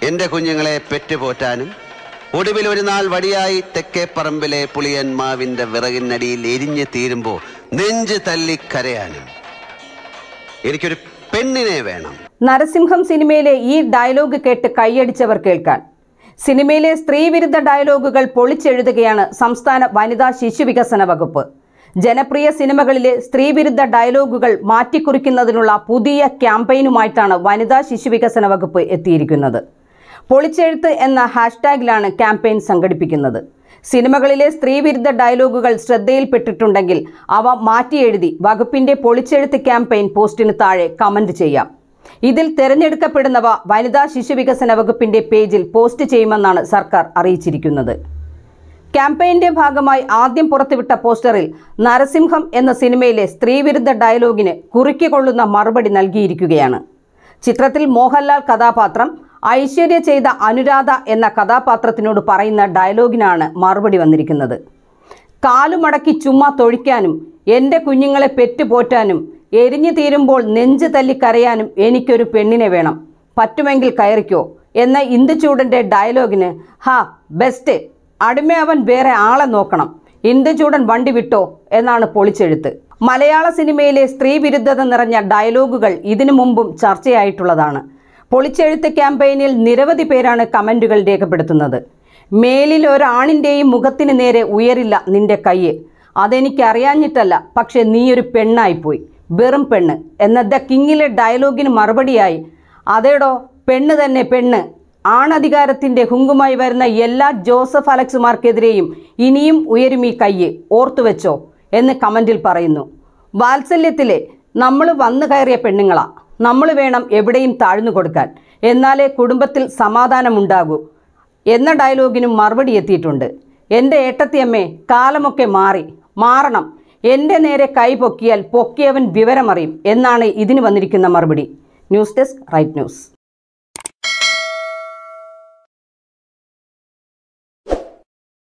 എന്റെ കുഞ്ഞുങ്ങളെ പെറ്റുപോറ്റാനും ഒടുവിൽ ഒരു നാൾ വടിയായി തെക്കേപ്പറമ്പിലെ പുളിയൻ മാവിന്റെ വിറകിനടിയിൽ എരിഞ്ഞു തീരുമ്പോ നെഞ്ച് തല്ലി കരയാനും എനിക്കൊരു പെണ്ണിനെ വേണം നരസിംഹം സിനിമയിലെ ഈ ഡയലോഗ് കേട്ട് കൈയടിച്ചവർ കേൾക്കാൻ സിനിമയിലെ സ്ത്രീവിരുദ്ധ ഡയലോഗുകൾ പൊളിച്ചെഴുതുകയാണ് സംസ്ഥാന വനിതാ ശിശുവികസന വകുപ്പ് ജനപ്രിയ സിനിമകളിലെ സ്ത്രീവിരുദ്ധ ഡയലോഗുകൾ മാറ്റിക്കുറിക്കുന്നതിനുള്ള പുതിയ ക്യാമ്പയിനുമായിട്ടാണ് വനിതാ ശിശുവികസന വകുപ്പ് എത്തിയിരിക്കുന്നത് പൊളിച്ചെഴുത്ത് എന്ന ഹാഷ്ടാഗിലാണ് ക്യാമ്പയിൻ സംഘടിപ്പിക്കുന്നത് സിനിമകളിലെ സ്ത്രീവിരുദ്ധ ഡയലോഗുകൾ ശ്രദ്ധയിൽപ്പെട്ടിട്ടുണ്ടെങ്കിൽ അവ മാറ്റിയെഴുതി വകുപ്പിന്റെ പൊളിച്ചെഴുത്ത് ക്യാമ്പയിൻ പോസ്റ്റിന് താഴെ കമന്റ് ചെയ്യാം ഇതിൽ തിരഞ്ഞെടുക്കപ്പെടുന്നവ വനിതാ ശിശുവികസന വകുപ്പിന്റെ പേജിൽ പോസ്റ്റ് ചെയ്യുമെന്നാണ് സർക്കാർ അറിയിച്ചിരിക്കുന്നത് ക്യാമ്പയിന്റെ ഭാഗമായി ആദ്യം പുറത്തുവിട്ട പോസ്റ്ററിൽ നരസിംഹം എന്ന സിനിമയിലെ സ്ത്രീവിരുദ്ധ ഡയലോഗിന് കുറുക്കിക്കൊള്ളുന്ന മറുപടി നൽകിയിരിക്കുകയാണ് ചിത്രത്തിൽ മോഹൻലാൽ കഥാപാത്രം ഐശ്വര്യ ചെയ്ത അനുരാധ എന്ന കഥാപാത്രത്തിനോട് പറയുന്ന ഡയലോഗിനാണ് മറുപടി വന്നിരിക്കുന്നത് കാലുമടക്കി ചുമ്മാ തൊഴിക്കാനും എൻ്റെ കുഞ്ഞുങ്ങളെ പെറ്റുപോറ്റാനും എരിഞ്ഞു തീരുമ്പോൾ നെഞ്ച് തല്ലി കരയാനും എനിക്കൊരു പെണ്ണിനെ വേണം പറ്റുമെങ്കിൽ കയറിക്കോ എന്ന ഇന്ദുചൂടൻ്റെ ഡയലോഗിന് ഹാ ബെസ്റ്റ് അടിമ അവൻ വേറെ ആളെ നോക്കണം ഇന്ദുചൂടൻ വണ്ടി വിട്ടോ എന്നാണ് പൊളിച്ചെഴുത്ത് മലയാള സിനിമയിലെ സ്ത്രീ വിരുദ്ധത നിറഞ്ഞ ഡയലോഗുകൾ ഇതിനു മുമ്പും ചർച്ചയായിട്ടുള്ളതാണ് പൊളിച്ചെഴുത്ത് ക്യാമ്പയിനിൽ നിരവധി പേരാണ് കമൻറ്റുകൾ രേഖപ്പെടുത്തുന്നത് മേലിൽ ഒരാണിൻ്റെയും മുഖത്തിന് നേരെ ഉയരില്ല നിന്റെ കയ്യ് അതെനിക്കറിയാഞ്ഞിട്ടല്ല പക്ഷെ നീയൊരു പെണ്ണായിപ്പോയി വെറും പെണ്ണ് എന്ന ദ കിങ്ങിലെ ഡയലോഗിന് മറുപടിയായി അതേടോ പെണ്ണ് തന്നെ പെണ്ണ് ആണധികാരത്തിൻ്റെ ഹുങ്കുമായി വരുന്ന എല്ലാ ജോസഫ് അലക്സുമാർക്കെതിരെയും ഇനിയും ഉയരും ഈ കയ്യ് ഓർത്തുവെച്ചോ എന്ന് കമൻറ്റിൽ പറയുന്നു വാത്സല്യത്തിലെ നമ്മൾ വന്നു കയറിയ പെണ്ണുങ്ങളാ നമ്മൾ വേണം എവിടെയും താഴ്ന്നു കൊടുക്കാൻ എന്നാലേ കുടുംബത്തിൽ സമാധാനമുണ്ടാകൂ എന്ന ഡയലോഗിനും മറുപടി എത്തിയിട്ടുണ്ട് എൻ്റെ ഏട്ടത്തിയമ്മേ കാലമൊക്കെ മാറി മാറണം എൻ്റെ നേരെ കൈ പൊക്കിയാൽ പൊക്കിയവൻ വിവരമറിയും എന്നാണ് ഇതിന് വന്നിരിക്കുന്ന മറുപടി ന്യൂസ് ഡെസ്ക് റൈറ്റ് ന്യൂസ്